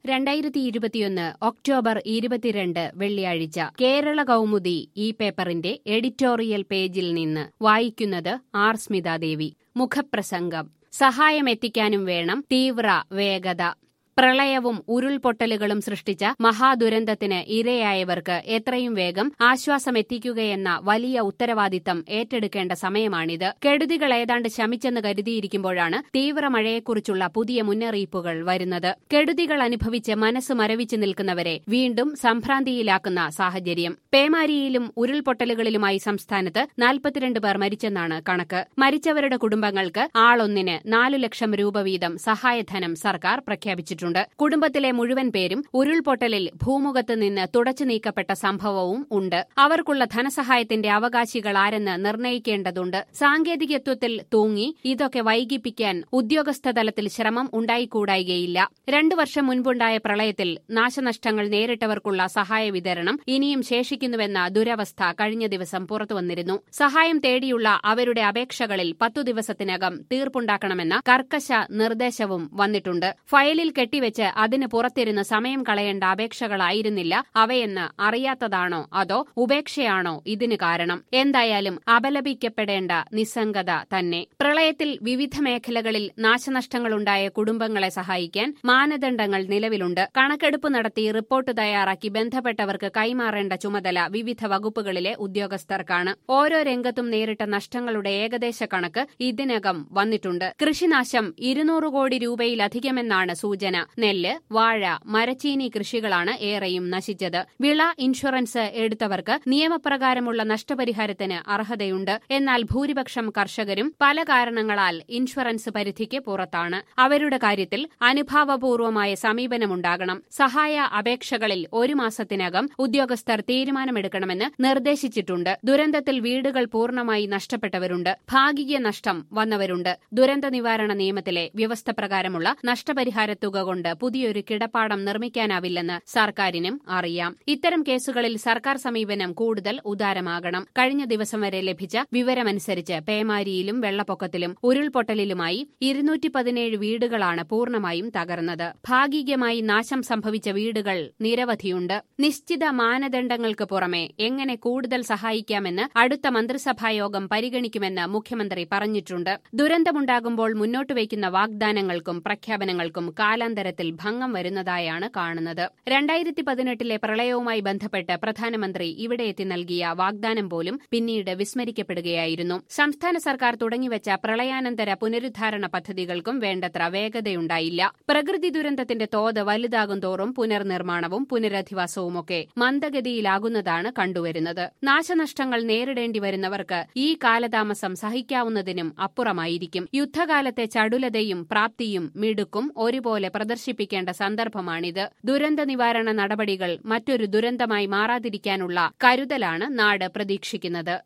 രണ്ടായിരത്തി ഇരുപത്തിയൊന്ന് ഒക്ടോബർ ഇരുപത്തിരണ്ട് വെള്ളിയാഴ്ച കേരള കൗമുദി ഈ പേപ്പറിന്റെ എഡിറ്റോറിയൽ പേജിൽ നിന്ന് വായിക്കുന്നത് ആർ സ്മിതാദേവി മുഖപ്രസംഗം സഹായമെത്തിക്കാനും വേണം തീവ്ര വേഗത പ്രളയവും ഉരുൾപൊട്ടലുകളും സൃഷ്ടിച്ച മഹാദുരന്തത്തിന് ഇരയായവർക്ക് എത്രയും വേഗം ആശ്വാസമെത്തിക്കുകയെന്ന വലിയ ഉത്തരവാദിത്തം ഏറ്റെടുക്കേണ്ട സമയമാണിത് കെടുതികൾ ഏതാണ്ട് ശമിച്ചെന്ന് കരുതിയിരിക്കുമ്പോഴാണ് തീവ്ര മഴയെക്കുറിച്ചുള്ള പുതിയ മുന്നറിയിപ്പുകൾ വരുന്നത് കെടുതികൾ അനുഭവിച്ച് മനസ്സ് മരവിച്ചു നിൽക്കുന്നവരെ വീണ്ടും സംഭ്രാന്തിയിലാക്കുന്ന സാഹചര്യം പേമാരിയിലും ഉരുൾപൊട്ടലുകളിലുമായി സംസ്ഥാനത്ത് നാൽപ്പത്തിരണ്ട് പേർ മരിച്ചെന്നാണ് കണക്ക് മരിച്ചവരുടെ കുടുംബങ്ങൾക്ക് ആളൊന്നിന് നാലു ലക്ഷം രൂപ വീതം സഹായധനം സർക്കാർ പ്രഖ്യാപിച്ചിട്ടുണ്ട് ചെയ്തിട്ടുണ്ട് കുടുംബത്തിലെ മുഴുവൻ പേരും ഉരുൾപൊട്ടലിൽ ഭൂമുഖത്ത് നിന്ന് തുടച്ചു നീക്കപ്പെട്ട സംഭവവും ഉണ്ട് അവർക്കുള്ള ധനസഹായത്തിന്റെ അവകാശികൾ ആരെന്ന് നിർണയിക്കേണ്ടതുണ്ട് സാങ്കേതികത്വത്തിൽ തൂങ്ങി ഇതൊക്കെ വൈകിപ്പിക്കാൻ ഉദ്യോഗസ്ഥ തലത്തിൽ ശ്രമം ഉണ്ടായിക്കൂടായികയില്ല രണ്ടു വർഷം മുൻപുണ്ടായ പ്രളയത്തിൽ നാശനഷ്ടങ്ങൾ നേരിട്ടവർക്കുള്ള സഹായ വിതരണം ഇനിയും ശേഷിക്കുന്നുവെന്ന ദുരവസ്ഥ കഴിഞ്ഞ ദിവസം പുറത്തുവന്നിരുന്നു സഹായം തേടിയുള്ള അവരുടെ അപേക്ഷകളിൽ പത്തു ദിവസത്തിനകം തീർപ്പുണ്ടാക്കണമെന്ന കർക്കശ നിർദ്ദേശവും വന്നിട്ടുണ്ട് ഫയലിൽ കെട്ടിവെച്ച് അതിന് പുറത്തിരുന്ന് സമയം കളയേണ്ട അപേക്ഷകളായിരുന്നില്ല അവയെന്ന് അറിയാത്തതാണോ അതോ ഉപേക്ഷയാണോ ഇതിന് കാരണം എന്തായാലും അപലപിക്കപ്പെടേണ്ട നിസ്സംഗത തന്നെ പ്രളയത്തിൽ വിവിധ മേഖലകളിൽ നാശനഷ്ടങ്ങളുണ്ടായ കുടുംബങ്ങളെ സഹായിക്കാൻ മാനദണ്ഡങ്ങൾ നിലവിലുണ്ട് കണക്കെടുപ്പ് നടത്തി റിപ്പോർട്ട് തയ്യാറാക്കി ബന്ധപ്പെട്ടവർക്ക് കൈമാറേണ്ട ചുമതല വിവിധ വകുപ്പുകളിലെ ഉദ്യോഗസ്ഥർക്കാണ് ഓരോ രംഗത്തും നേരിട്ട നഷ്ടങ്ങളുടെ ഏകദേശ കണക്ക് ഇതിനകം വന്നിട്ടുണ്ട് കൃഷിനാശം ഇരുന്നൂറ് കോടി രൂപയിലധികമെന്നാണ് സൂചന നെല്ല് വാഴ മരച്ചീനി കൃഷികളാണ് ഏറെയും നശിച്ചത് വിള ഇൻഷുറൻസ് എടുത്തവർക്ക് നിയമപ്രകാരമുള്ള നഷ്ടപരിഹാരത്തിന് അർഹതയുണ്ട് എന്നാൽ ഭൂരിപക്ഷം കർഷകരും പല കാരണങ്ങളാൽ ഇൻഷുറൻസ് പരിധിക്ക് പുറത്താണ് അവരുടെ കാര്യത്തിൽ അനുഭാവപൂർവമായ സമീപനമുണ്ടാകണം സഹായ അപേക്ഷകളിൽ ഒരു മാസത്തിനകം ഉദ്യോഗസ്ഥർ തീരുമാനമെടുക്കണമെന്ന് നിർദ്ദേശിച്ചിട്ടുണ്ട് ദുരന്തത്തിൽ വീടുകൾ പൂർണ്ണമായി നഷ്ടപ്പെട്ടവരുണ്ട് ഭാഗിക നഷ്ടം വന്നവരുണ്ട് ദുരന്ത നിവാരണ നിയമത്തിലെ വ്യവസ്ഥ പ്രകാരമുള്ള നഷ്ടപരിഹാര തുക കൊണ്ട് പുതിയൊരു കിടപ്പാടം നിർമ്മിക്കാനാവില്ലെന്ന് സർക്കാരിനും അറിയാം ഇത്തരം കേസുകളിൽ സർക്കാർ സമീപനം കൂടുതൽ ഉദാരമാകണം കഴിഞ്ഞ ദിവസം വരെ ലഭിച്ച വിവരമനുസരിച്ച് പേമാരിയിലും വെള്ളപ്പൊക്കത്തിലും ഉരുൾപൊട്ടലിലുമായി ഇരുന്നൂറ്റി പതിനേഴ് വീടുകളാണ് പൂർണ്ണമായും തകർന്നത് ഭാഗികമായി നാശം സംഭവിച്ച വീടുകൾ നിരവധിയുണ്ട് നിശ്ചിത മാനദണ്ഡങ്ങൾക്ക് പുറമെ എങ്ങനെ കൂടുതൽ സഹായിക്കാമെന്ന് അടുത്ത മന്ത്രിസഭായോഗം പരിഗണിക്കുമെന്ന് മുഖ്യമന്ത്രി പറഞ്ഞിട്ടുണ്ട് ദുരന്തമുണ്ടാകുമ്പോൾ മുന്നോട്ട് വയ്ക്കുന്ന വാഗ്ദാനങ്ങൾക്കും പ്രഖ്യാപനങ്ങൾക്കും കാലാന്തരത്തിൽ ഭംഗം വരുന്നതായാണ് കാണുന്നത് രണ്ടായിരത്തി പതിനെട്ടിലെ പ്രളയവുമായി ബന്ധപ്പെട്ട് പ്രധാനമന്ത്രി ഇവിടെ എത്തി നൽകിയ വാഗ്ദാനം പോലും പിന്നീട് വിസ്മരിക്കപ്പെടുകയായിരുന്നു സംസ്ഥാന സർക്കാർ തുടങ്ങിവച്ച പ്രളയാനന്തര പുനരുദ്ധാരണ പദ്ധതികൾക്കും വേണ്ടത്ര വേഗതയുണ്ടായില്ല പ്രകൃതി ദുരന്തത്തിന്റെ തോത് വലുതാകും തോറും പുനർനിർമ്മാണവും പുനരധിവാസവുമൊക്കെ മന്ദഗതിയിലാകുന്നതാണ് കണ്ടുവരുന്നത് നാശനഷ്ടങ്ങൾ നേരിടേണ്ടി വരുന്നവർക്ക് ഈ കാലതാമസം സഹിക്കാവുന്നതിനും അപ്പുറമായിരിക്കും യുദ്ധകാലത്തെ ചടുലതയും പ്രാപ്തിയും മിടുക്കും ഒരുപോലെ പ്രദർശിപ്പിക്കേണ്ട സന്ദർഭമാണിത് ദുരന്ത നിവാരണ നടപടികൾ മറ്റൊരു ദുരന്തമായി മാറാതിരിക്കാനുള്ള കരുതലാണ് നാട് പ്രതീക്ഷിക്കുന്നത്